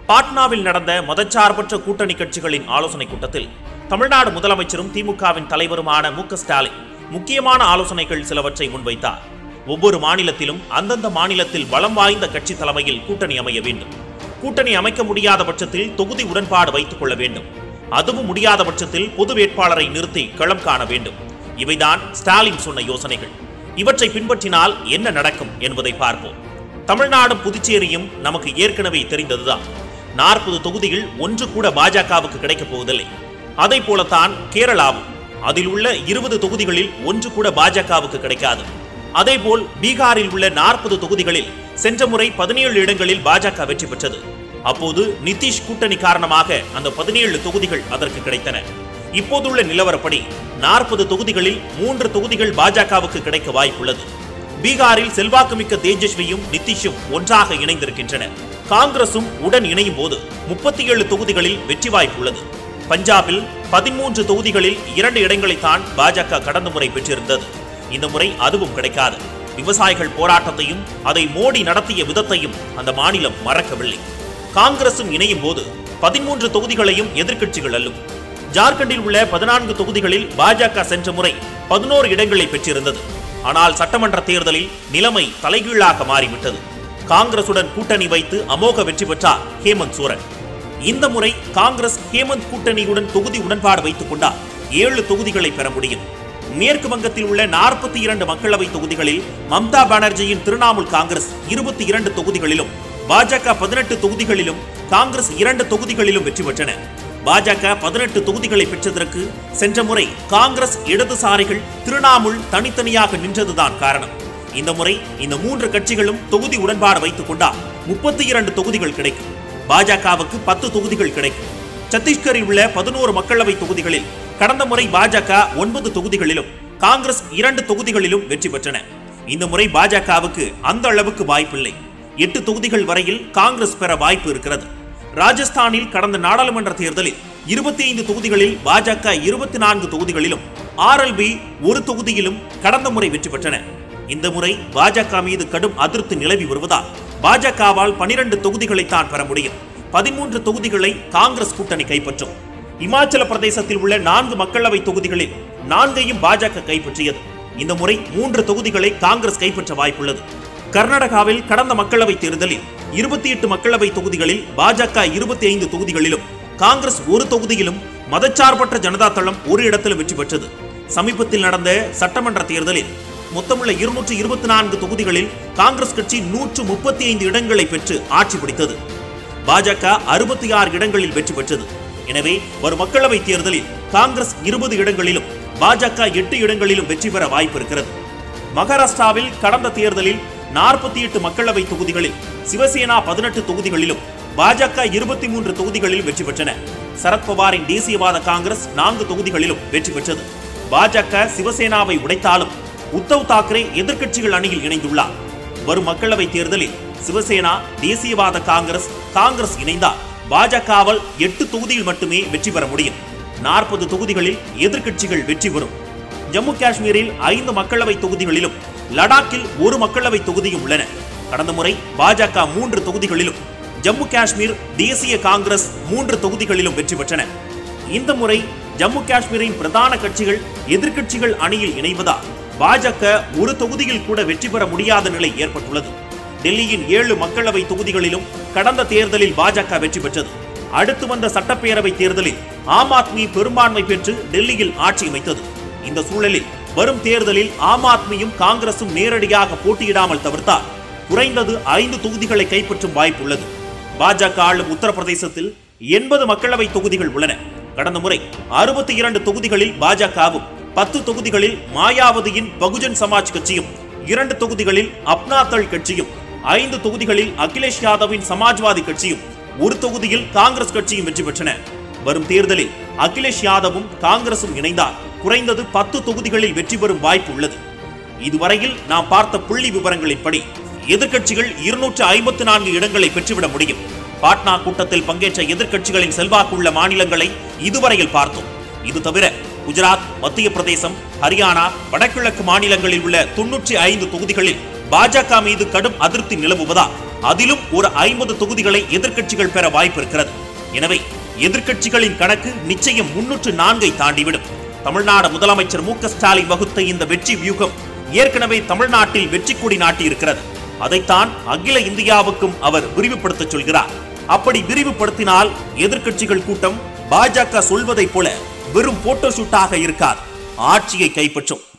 பாட்னாவில் நடந்த மதச்சார்பற்ற கூட்டணி கட்சிகளின் ஆலோசனை கூட்டத்தில் தமிழ்நாடு முதலமைச்சரும் திமுகவின் தலைவருமான மு க ஸ்டாலின் முக்கியமான ஆலோசனைகள் சிலவற்றை முன்வைத்தார் ஒவ்வொரு மாநிலத்திலும் அந்தந்த மாநிலத்தில் பலம் வாய்ந்த கட்சி தலைமையில் கூட்டணி அமைய வேண்டும் கூட்டணி அமைக்க முடியாத பட்சத்தில் தொகுதி உடன்பாடு வைத்துக் கொள்ள வேண்டும் அதுவும் முடியாத பட்சத்தில் பொது வேட்பாளரை நிறுத்தி களம் காண வேண்டும் இவைதான் ஸ்டாலின் சொன்ன யோசனைகள் இவற்றை பின்பற்றினால் என்ன நடக்கும் என்பதை பார்ப்போம் தமிழ்நாடும் புதுச்சேரியும் நமக்கு ஏற்கனவே தெரிந்ததுதான் நாற்பது தொகுதிகள் ஒன்று கூட பாஜகவுக்கு கிடைக்கப் போவதில்லை அதை போலத்தான் கேரளாவும் அதில் உள்ள இருபது தொகுதிகளில் ஒன்று கூட பாஜகவுக்கு கிடைக்காது அதேபோல் பீகாரில் உள்ள நாற்பது தொகுதிகளில் சென்ற முறை பதினேழு இடங்களில் பாஜக வெற்றி பெற்றது அப்போது நிதிஷ் கூட்டணி காரணமாக அந்த பதினேழு தொகுதிகள் அதற்கு கிடைத்தன இப்போதுள்ள நிலவரப்படி நாற்பது தொகுதிகளில் மூன்று தொகுதிகள் பாஜகவுக்கு கிடைக்க வாய்ப்புள்ளது பீகாரில் செல்வாக்குமிக்க தேஜஸ்வியும் நிதிஷும் ஒன்றாக இணைந்திருக்கின்றனர் காங்கிரசும் உடன் இணையும் போது முப்பத்தி ஏழு தொகுதிகளில் வெற்றி வாய்ப்புள்ளது பஞ்சாபில் பதிமூன்று தொகுதிகளில் இரண்டு இடங்களைத்தான் பாஜக கடந்த முறை பெற்றிருந்தது இந்த முறை அதுவும் கிடைக்காது விவசாயிகள் போராட்டத்தையும் அதை மோடி நடத்திய விதத்தையும் அந்த மாநிலம் மறக்கவில்லை காங்கிரசும் இணையும் போது பதிமூன்று தொகுதிகளையும் எதிர்க்கட்சிகள் அல்லும் ஜார்க்கண்டில் உள்ள பதினான்கு தொகுதிகளில் பாஜக சென்ற முறை பதினோரு இடங்களை பெற்றிருந்தது ஆனால் சட்டமன்ற தேர்தலில் நிலைமை தலைகீழாக மாறிவிட்டது காங்கிரசுடன் கூட்டணி வைத்து அமோக வெற்றி பெற்றார் ஹேமந்த் சோரன் இந்த முறை காங்கிரஸ் ஹேமந்த் கூட்டணியுடன் தொகுதி உடன்பாடு வைத்துக் கொண்டால் ஏழு தொகுதிகளை பெற முடியும் மேற்கு வங்கத்தில் உள்ள நாற்பத்தி இரண்டு மக்களவை தொகுதிகளில் மம்தா பானர்ஜியின் திரிணாமுல் காங்கிரஸ் இருபத்தி இரண்டு தொகுதிகளிலும் பாஜக பதினெட்டு தொகுதிகளிலும் காங்கிரஸ் இரண்டு தொகுதிகளிலும் வெற்றி பெற்றன பாஜக பதினெட்டு தொகுதிகளை பெற்றதற்கு சென்ற முறை காங்கிரஸ் இடதுசாரிகள் திரிணாமுல் தனித்தனியாக நின்றதுதான் காரணம் இந்த முறை இந்த மூன்று கட்சிகளும் தொகுதி உடன்பாடு வைத்துக் கொண்டால் முப்பத்தி இரண்டு தொகுதிகள் கிடைக்கும் பாஜகவுக்கு பத்து தொகுதிகள் கிடைக்கும் சத்தீஸ்கரில் உள்ள பதினோரு மக்களவை தொகுதிகளில் கடந்த முறை பாஜக ஒன்பது தொகுதிகளிலும் காங்கிரஸ் இரண்டு தொகுதிகளிலும் வெற்றி பெற்றன இந்த முறை பாஜகவுக்கு அந்த அளவுக்கு வாய்ப்பில்லை எட்டு தொகுதிகள் வரையில் காங்கிரஸ் பெற வாய்ப்பு இருக்கிறது ராஜஸ்தானில் கடந்த நாடாளுமன்ற தேர்தலில் இருபத்தி ஐந்து தொகுதிகளில் பாஜக இருபத்தி நான்கு தொகுதிகளிலும் ஆர்எல்பி ஒரு தொகுதியிலும் கடந்த முறை வெற்றி பெற்றன இந்த முறை பாஜக மீது கடும் அதிருப்தி நிலவி வருவதால் பாஜகவால் பனிரெண்டு தொகுதிகளைத்தான் பெற முடியும் பதிமூன்று தொகுதிகளை காங்கிரஸ் கூட்டணி கைப்பற்றும் இமாச்சல பிரதேசத்தில் உள்ள நான்கு மக்களவை தொகுதிகளில் நான்கையும் பாஜக கைப்பற்றியது இந்த முறை மூன்று தொகுதிகளை காங்கிரஸ் கைப்பற்ற வாய்ப்புள்ளது கர்நாடகாவில் கடந்த மக்களவை தேர்தலில் இருபத்தி எட்டு மக்களவை தொகுதிகளில் பாஜக இருபத்தி ஐந்து தொகுதிகளிலும் காங்கிரஸ் ஒரு தொகுதியிலும் மதச்சார்பற்ற ஜனதா தளம் ஒரு இடத்திலும் வெற்றி பெற்றது சமீபத்தில் நடந்த சட்டமன்ற தேர்தலில் மொத்தமுள்ள இருநூற்று இருபத்தி நான்கு தொகுதிகளில் காங்கிரஸ் கட்சி நூற்று முப்பத்தி ஐந்து இடங்களை பெற்று ஆட்சி பிடித்தது பாஜக அறுபத்தி ஆறு இடங்களில் வெற்றி பெற்றது எனவே வரும் மக்களவை தேர்தலில் காங்கிரஸ் இருபது இடங்களிலும் பாஜக எட்டு இடங்களிலும் வெற்றி பெற வாய்ப்பு இருக்கிறது மகாராஷ்டிராவில் கடந்த தேர்தலில் நாற்பத்தி எட்டு மக்களவை தொகுதிகளில் சிவசேனா பதினெட்டு தொகுதிகளிலும் பாஜக இருபத்தி மூன்று தொகுதிகளில் வெற்றி பெற்றன சரத்பவாரின் தேசியவாத காங்கிரஸ் நான்கு தொகுதிகளிலும் வெற்றி பெற்றது பாஜக சிவசேனாவை உடைத்தாலும் உத்தவ் தாக்கரே எதிர்க்கட்சிகள் அணியில் இணைந்துள்ளார் வரும் மக்களவை தேர்தலில் சிவசேனா தேசியவாத காங்கிரஸ் காங்கிரஸ் இணைந்தால் பாஜகவால் எட்டு தொகுதியில் மட்டுமே வெற்றி பெற முடியும் நாற்பது தொகுதிகளில் எதிர்க்கட்சிகள் வெற்றி பெறும் ஜம்மு காஷ்மீரில் ஐந்து மக்களவை தொகுதிகளிலும் லடாக்கில் ஒரு மக்களவை தொகுதியும் உள்ளன கடந்த முறை பாஜக மூன்று தொகுதிகளிலும் ஜம்மு காஷ்மீர் தேசிய காங்கிரஸ் மூன்று தொகுதிகளிலும் வெற்றி பெற்றன இந்த முறை ஜம்மு காஷ்மீரின் பிரதான கட்சிகள் எதிர்க்கட்சிகள் அணியில் இணைவதால் பாஜக ஒரு தொகுதியில் கூட வெற்றி பெற முடியாத நிலை ஏற்பட்டுள்ளது டெல்லியின் ஏழு மக்களவை தொகுதிகளிலும் கடந்த தேர்தலில் பாஜக வெற்றி பெற்றது அடுத்து வந்த சட்டப்பேரவை தேர்தலில் ஆம் ஆத்மி பெரும்பான்மை பெற்று டெல்லியில் ஆட்சி அமைத்தது இந்த சூழலில் வரும் தேர்தலில் ஆம் ஆத்மியும் காங்கிரசும் நேரடியாக போட்டியிடாமல் தவிர்த்தால் குறைந்தது ஐந்து தொகுதிகளை கைப்பற்றும் வாய்ப்புள்ளது பாஜக ஆளும் உத்தரப்பிரதேசத்தில் எண்பது மக்களவை தொகுதிகள் உள்ளன கடந்த முறை அறுபத்தி இரண்டு தொகுதிகளில் பாஜகவும் பத்து தொகுதிகளில் மாயாவதியின் பகுஜன் சமாஜ் கட்சியும் இரண்டு தொகுதிகளில் அப்னாதள் கட்சியும் ஐந்து தொகுதிகளில் அகிலேஷ் யாதவின் சமாஜ்வாதி கட்சியும் ஒரு தொகுதியில் காங்கிரஸ் கட்சியும் வெற்றி பெற்றன வரும் தேர்தலில் அகிலேஷ் யாதவும் காங்கிரசும் இணைந்தால் குறைந்தது பத்து தொகுதிகளில் வெற்றி பெறும் வாய்ப்பு உள்ளது இதுவரையில் நாம் பார்த்த புள்ளி விவரங்களின்படி எதிர்க்கட்சிகள் இருநூற்று ஐம்பத்தி நான்கு இடங்களை பெற்றுவிட முடியும் பாட்னா கூட்டத்தில் பங்கேற்ற எதிர்க்கட்சிகளின் செல்வாக்குள்ள மாநிலங்களை இதுவரையில் பார்த்தோம் இது தவிர குஜராத் மத்திய பிரதேசம் ஹரியானா வடகிழக்கு மாநிலங்களில் உள்ள தொன்னூற்றி ஐந்து தொகுதிகளில் பாஜக மீது கடும் அதிருப்தி நிலவுவதால் அதிலும் ஒரு ஐம்பது தொகுதிகளை எதிர்க்கட்சிகள் பெற வாய்ப்பு இருக்கிறது எனவே எதிர்க்கட்சிகளின் கணக்கு நிச்சயம் முன்னூற்று நான்கை தாண்டிவிடும் தமிழ்நாடு முதலமைச்சர் மு க ஸ்டாலின் வகுத்த இந்த வெற்றி வியூகம் ஏற்கனவே தமிழ்நாட்டில் வெற்றி கொடி நாட்டியிருக்கிறது அதைத்தான் அகில இந்தியாவுக்கும் அவர் விரிவுபடுத்தச் சொல்கிறார் அப்படி விரிவுபடுத்தினால் எதிர்க்கட்சிகள் கூட்டம் பாஜக சொல்வதைப் போல வெறும் போட்டோ ஷூட்டாக இருக்காது ஆட்சியை கைப்பற்றும்